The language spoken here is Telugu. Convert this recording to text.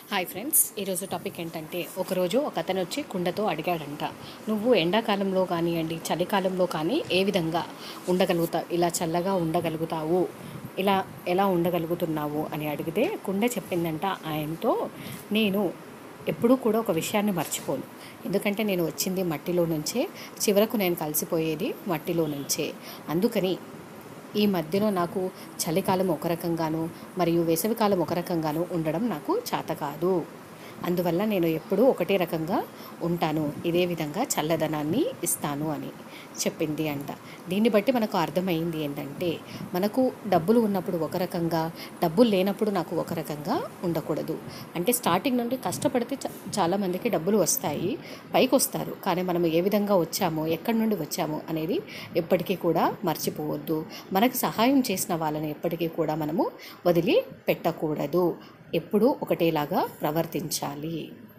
హాయ్ ఫ్రెండ్స్ ఈరోజు టాపిక్ ఏంటంటే ఒకరోజు ఒక అతను వచ్చి కుండతో అడిగాడంట నువ్వు ఎండాకాలంలో కానివ్వండి చలికాలంలో కానీ ఏ విధంగా ఉండగలుగుతావు ఇలా చల్లగా ఉండగలుగుతావు ఇలా ఎలా ఉండగలుగుతున్నావు అని అడిగితే కుండ చెప్పిందంట ఆయనతో నేను ఎప్పుడూ కూడా ఒక విషయాన్ని మర్చిపోను ఎందుకంటే నేను వచ్చింది మట్టిలో నుంచే చివరకు నేను కలిసిపోయేది మట్టిలో నుంచే అందుకని ఈ మధ్యలో నాకు చలికాలం ఒక రకంగాను మరియు వేసవికాలం ఒక రకంగాను ఉండడం నాకు చేత కాదు అందువల్ల నేను ఎప్పుడూ ఒకటే రకంగా ఉంటాను ఇదే విధంగా చల్లదనాన్ని ఇస్తాను అని చెప్పింది అంట దీన్ని బట్టి మనకు అర్థమైంది ఏంటంటే మనకు డబ్బులు ఉన్నప్పుడు ఒక రకంగా డబ్బులు లేనప్పుడు నాకు ఒక రకంగా ఉండకూడదు అంటే స్టార్టింగ్ నుండి కష్టపడితే చ- చాలామందికి డబ్బులు వస్తాయి పైకి వస్తారు కానీ మనం ఏ విధంగా వచ్చామో ఎక్కడి నుండి వచ్చామో అనేది ఎప్పటికీ కూడా మర్చిపోవద్దు మనకు సహాయం చేసిన వాళ్ళని ఎప్పటికీ కూడా మనము వదిలి పెట్టకూడదు ఎప్పుడూ ఒకటేలాగా ప్రవర్తించాలి